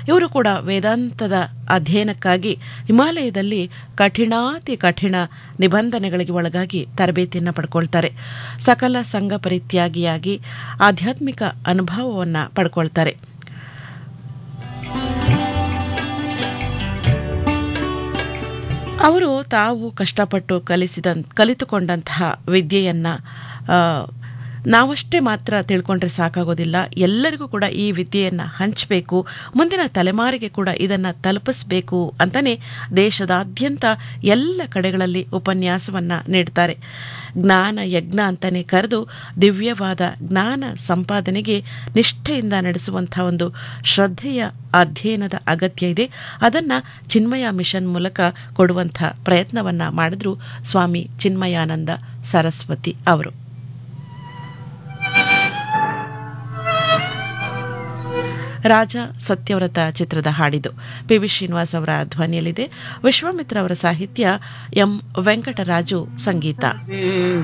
ಇವರು ಕೂಡ ವೇದಾಂತದ ಅಧ್ಯಯನಕ್ಕಾಗಿ ಹಿಮಾಲಯದಲ್ಲಿ ಕಠಿಣಾತಿ ಕಠಿಣ ನಿಬಂಧನೆಗಳಿಗೆ ಒಳಗಾಗಿ ತರಬೇತಿಯನ್ನು ಪಡ್ಕೊಳ್ತಾರೆ ಸಕಲ ಸಂಘ ಪರಿತ್ಯಾಗಿಯಾಗಿ ಆಧ್ಯಾತ್ಮಿಕ ಅನುಭವವನ್ನು ಪಡ್ಕೊಳ್ತಾರೆ ಅವರು ತಾವು ಕಷ್ಟಪಟ್ಟು ಕಲಿಸಿದ ಕಲಿತುಕೊಂಡಂತಹ ವಿದ್ಯೆಯನ್ನು ನಾವಷ್ಟೇ ಮಾತ್ರ ತಿಳ್ಕೊಂಡ್ರೆ ಸಾಕಾಗೋದಿಲ್ಲ ಎಲ್ಲರಿಗೂ ಕೂಡ ಈ ವಿದ್ಯೆಯನ್ನು ಹಂಚಬೇಕು ಮುಂದಿನ ತಲೆಮಾರಿಗೆ ಕೂಡ ಇದನ್ನು ತಲುಪಿಸಬೇಕು ಅಂತಲೇ ದೇಶದಾದ್ಯಂತ ಎಲ್ಲ ಕಡೆಗಳಲ್ಲಿ ಉಪನ್ಯಾಸವನ್ನು ನೀಡ್ತಾರೆ ಜ್ಞಾನ ಯಜ್ಞ ಅಂತಲೇ ಕರೆದು ದಿವ್ಯವಾದ ಜ್ಞಾನ ಸಂಪಾದನೆಗೆ ನಿಷ್ಠೆಯಿಂದ ನಡೆಸುವಂಥ ಒಂದು ಶ್ರದ್ಧೆಯ ಅಧ್ಯಯನದ ಅಗತ್ಯ ಇದೆ ಅದನ್ನು ಚಿನ್ಮಯ ಮಿಷನ್ ಮೂಲಕ ಕೊಡುವಂಥ ಪ್ರಯತ್ನವನ್ನು ಮಾಡಿದ್ರು ಸ್ವಾಮಿ ಚಿನ್ಮಯಾನಂದ ಸರಸ್ವತಿ ಅವರು ರಾಜ ಸತ್ಯವ್ರತ ಚಿತ್ರದ ಹಾಡಿದು ಪಿ ವಿ ಶ್ರೀನಿವಾಸ್ ಅವರ ಧ್ವನಿಯಲ್ಲಿದೆ ವಿಶ್ವಾಮಿತ್ರ ಅವರ ಸಾಹಿತ್ಯ ಎಂ ವೆಂಕಟರಾಜು ಸಂಗೀತ